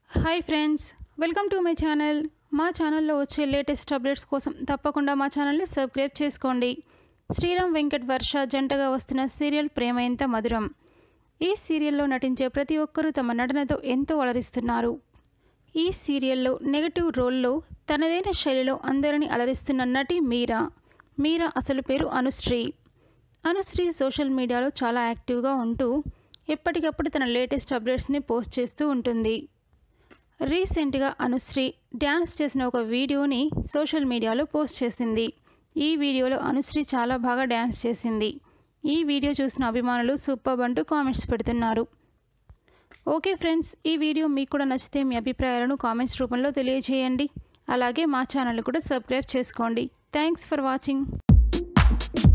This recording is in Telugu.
hi friends welcome to my channel మా ఛానల్లో వచ్చే లేటెస్ట్ అప్డేట్స్ కోసం తప్పకుండా మా ఛానల్ని సబ్స్క్రైబ్ చేసుకోండి శ్రీరామ్ వెంకట్ వర్ష జంటగా వస్తున్న సీరియల్ ప్రేమ ఎంత మధురం ఈ సీరియల్లో నటించే ప్రతి ఒక్కరూ తమ నటనతో ఎంతో అలరిస్తున్నారు ఈ సీరియల్లో నెగటివ్ రోల్లో తనదైన శైలిలో అందరినీ అలరిస్తున్న నటి మీరా మీరా అసలు పేరు అనుశ్రీ అనుశ్రీ సోషల్ మీడియాలో చాలా యాక్టివ్గా ఉంటూ ఎప్పటికప్పుడు తన లేటెస్ట్ అప్డేట్స్ని పోస్ట్ చేస్తూ ఉంటుంది రీసెంట్గా అనుశ్రీ డ్యాన్స్ చేసిన ఒక వీడియోని సోషల్ మీడియాలో పోస్ట్ చేసింది ఈ వీడియోలో అనుశ్రీ చాలా బాగా డ్యాన్స్ చేసింది ఈ వీడియో చూసిన అభిమానులు సూపర్ అంటూ కామెంట్స్ పెడుతున్నారు ఓకే ఫ్రెండ్స్ ఈ వీడియో మీకు కూడా నచ్చితే మీ అభిప్రాయాలను కామెంట్స్ రూపంలో తెలియజేయండి అలాగే మా ఛానల్ కూడా సబ్స్క్రైబ్ చేసుకోండి థ్యాంక్స్ ఫర్ వాచింగ్